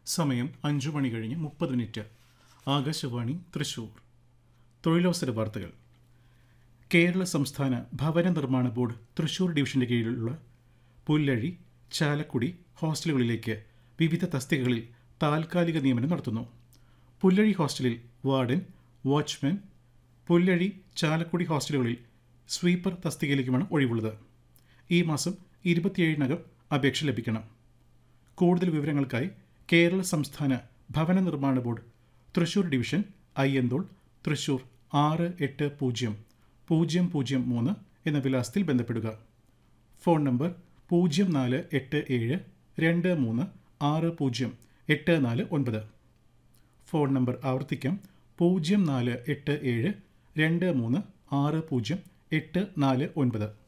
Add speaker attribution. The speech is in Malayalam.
Speaker 1: സമയം അഞ്ചു മണി കഴിഞ്ഞ് മുപ്പത് മിനിറ്റ് ആകാശവാണി തൃശൂർ തൊഴിലവസര വാർത്തകൾ കേരള സംസ്ഥാന ഭവന നിർമ്മാണ ബോർഡ് തൃശൂർ ഡിവിഷന്റെ കീഴിലുള്ള പുല്ലഴി ചാലക്കുടി ഹോസ്റ്റലുകളിലേക്ക് വിവിധ തസ്തികകളിൽ താൽക്കാലിക നിയമനം നടത്തുന്നു പുല്ലഴി ഹോസ്റ്റലിൽ വാർഡൻ വാച്ച്മാൻ പുല്ലഴി ചാലക്കുടി ഹോസ്റ്റലുകളിൽ സ്വീപ്പർ തസ്തികയിലേക്കുമാണ് ഒഴിവുള്ളത് ഈ മാസം ഇരുപത്തിയേഴിനകം അപേക്ഷ ലഭിക്കണം കൂടുതൽ വിവരങ്ങൾക്കായി കേരള സംസ്ഥാന ഭവന നിർമ്മാണ ബോർഡ് തൃശൂർ ഡിവിഷൻ അയ്യന്തോൾ തൃശൂർ ആറ് എട്ട് പൂജ്യം പൂജ്യം പൂജ്യം മൂന്ന് എന്ന വിലാസത്തിൽ ബന്ധപ്പെടുക ഫോൺ നമ്പർ പൂജ്യം നാല് എട്ട് ഏഴ് രണ്ട് മൂന്ന് ആറ് പൂജ്യം എട്ട് നാല് ഒൻപത് ഫോൺ നമ്പർ ആവർത്തിക്കാം പൂജ്യം നാല് എട്ട് ഏഴ് രണ്ട് മൂന്ന് ആറ് പൂജ്യം എട്ട് നാല് ഒൻപത്